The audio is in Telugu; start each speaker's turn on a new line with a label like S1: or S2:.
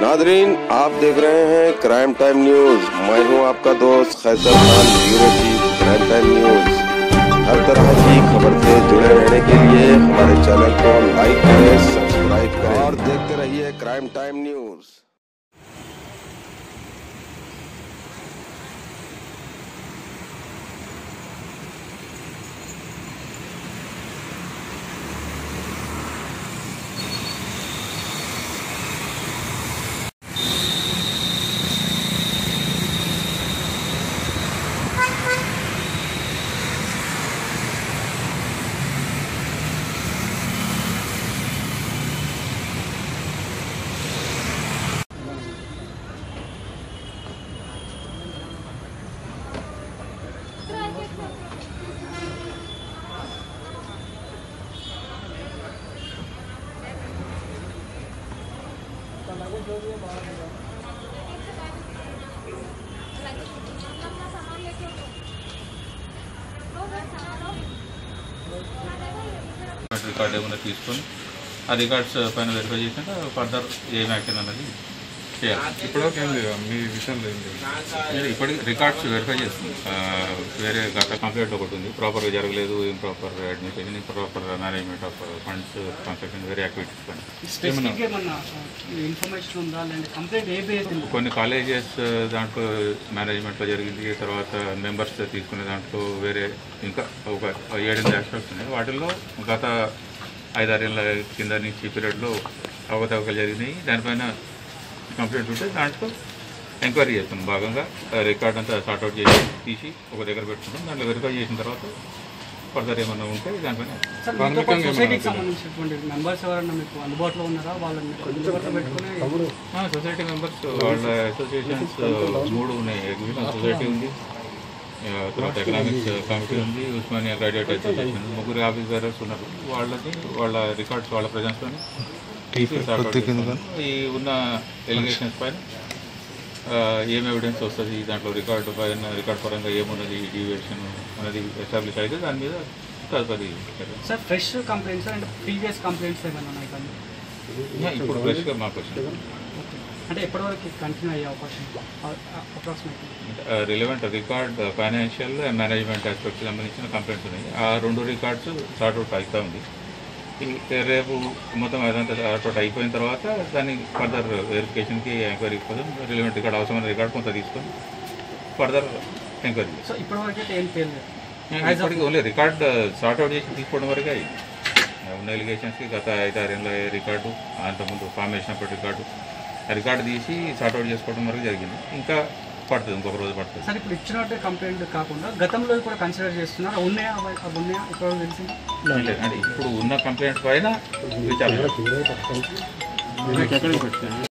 S1: नादरीन आप देख रहे हैं क्राइम टाइम न्यूज मैं हूं आपका दोस्त Khaiser Khan bureau chief crime time news हर तरह की खबर से जुड़े रहने के लिए हमारे चैनल को लाइक करें सब्सक्राइब करें और देखते रहिए क्राइम टाइम न्यूज
S2: రికార్డ్ ఏమైనా తీసుకొని ఆ రికార్డ్స్ పైన వెరిఫై చేసినాక ఫర్దర్ ఏం యాక్షన్ అన్నది చేయాలి
S3: ఇప్పటివరకు ఏం లేదు మీ విషయంలో ఏం లేదు
S2: ఇది ఇప్పటికి రికార్డ్స్ వెరిఫై చేస్తుంది ఆ, వేరే గత కంప్లైంట్ ఒకటి ఉంది ప్రాపర్గా జరగలేదు improper administration improper management of funds construction వేరే యాక్టివిటీస్ పైన
S4: స్పెసిఫిక్ ఏమన్నా ఇన్ఫర్మేషన్ ఉందా లేదంటే కంప్లైంట్ ఏ బేస్ మీద?
S2: కొన్ని కాలేజెస్ దాంట్లో మేనేజ్మెంట్లో జరిగింది తర్వాత మెంబర్స్ తీసుకునే దాంట్లో వేరే ఇంకా ఒక ఏడెనిమిది ఆస్పెక్ట్స్ ఉన్నాయి వాటిల్లో గత ఐదారేళ్ళ కింద నుంచి పీరియడ్లో అవకతవకలు జరిగినాయి దానిపైన కంప్లైంట్ ఉంటే దాంట్లో ఎంక్వైరీ చేస్తున్నాం భాగంగా రికార్డ్ అంతా సార్ట్అవుట్ చేసి తీసి ఒక దగ్గర పెట్టుకుంటాం దాంట్లో వెరిఫై చేసిన తర్వాత ఫర్దర్ ఏమన్నా ఉంటే దానిపైన
S4: సార్ మీతో పాటు సొసైటీకి సంబంధించినటువంటి మెంబర్స్ ఎవరైనా మీకు అందుబాటులో ఉన్నారా వాళ్ళని మీరు అందుబాటులో పెట్టుకుని
S2: ఆ, సొసైటీ మెంబర్స్ వాళ్ళ అసోసియేషన్స్ మూడు ఉన్నాయి ఎగ్జిబిషన్ సొసైటీ ఉంది ఆ, తర్వాత ఎకనామిక్స్ కమిటీ ఉంది ఉస్మానియా గ్రాడ్యుయేట్ అసోసియేషన్ ముగ్గురు ఆఫీస్ బేరర్స్ ఉన్నారు వాళ్ళకి వాళ్ళ రికార్డ్స్ వాళ్ళ ప్రజెన్స్లోనే ఈ ఉన్న ఎలిగేషన్స్ పైన ఆ, ఏం ఎవిడెన్స్ వస్తుంది దాంట్లో రికార్డు పైన రికార్డ్ పరంగా ఏమున్నది డీవియేషన్ అనేది ఎస్టాబ్లిష్ అయితే దాని మీద తదుపరి చర్య.
S4: Sir fresh complaints and previous complaints ఏమైనా ఉన్నాయి కానీ
S2: ఇప్పుడు ఫ్రెష్గా మాకు వచ్చింది
S4: అంటే ఎప్పటివరకు కంటిన్యూ అయ్యే అవకాశం approximately
S2: relevant record financial and management aspect సంబంధించిన కంప్లైంట్స్ ఉన్నాయి ఆ రెండు రికార్డ్స్ సార్ట్అవుట్ అవుతా ఉంది ఈ రేపు మొత్తం అదంతా సార్ట్అవుట్ అయిపోయిన తర్వాత దాన్ని ఫర్దర్ వెరిఫికేషన్కి ఎంక్వైరీ కోసం రిలవెంట్ రికార్డ్ అవసరమైన రికార్డ్ కొంత తీసుకొని ఫర్దర్ ఎంక్వైరీ
S4: సో ఇప్పటివరకు అయితే ఏం పేర్లేదు
S2: ఇప్పటికి ఓన్లీ రికార్డ్ సార్ట్అవుట్ చేసి తీసుకోవడం వరకే అయింది ఉన్న ఎలిగేషన్స్కి గత ఐదారేళ్ళ రికార్డు అంతకుముందు ఫార్మేషన్ అప్పటి రికార్డు ఆ రికార్డు తీసి సార్ట్అవుట్ చేసుకోవడం వరకు జరిగింది ఇంకా పడుతుంది ఇంకొక రోజు పడుతుంది
S4: సార్ ఇప్పుడు ఇచ్చినట్టు కంప్లైంట్ కాకుండా గతంలో కూడా కన్సిడర్ చేస్తున్నారు అవి ఉన్నాయా అవి అవి ఉన్నాయా ఇప్పుడు తెలిసింది
S2: లేదు, అంటే ఇప్పుడు ఉన్న కంప్లైంట్ పైన విచారణ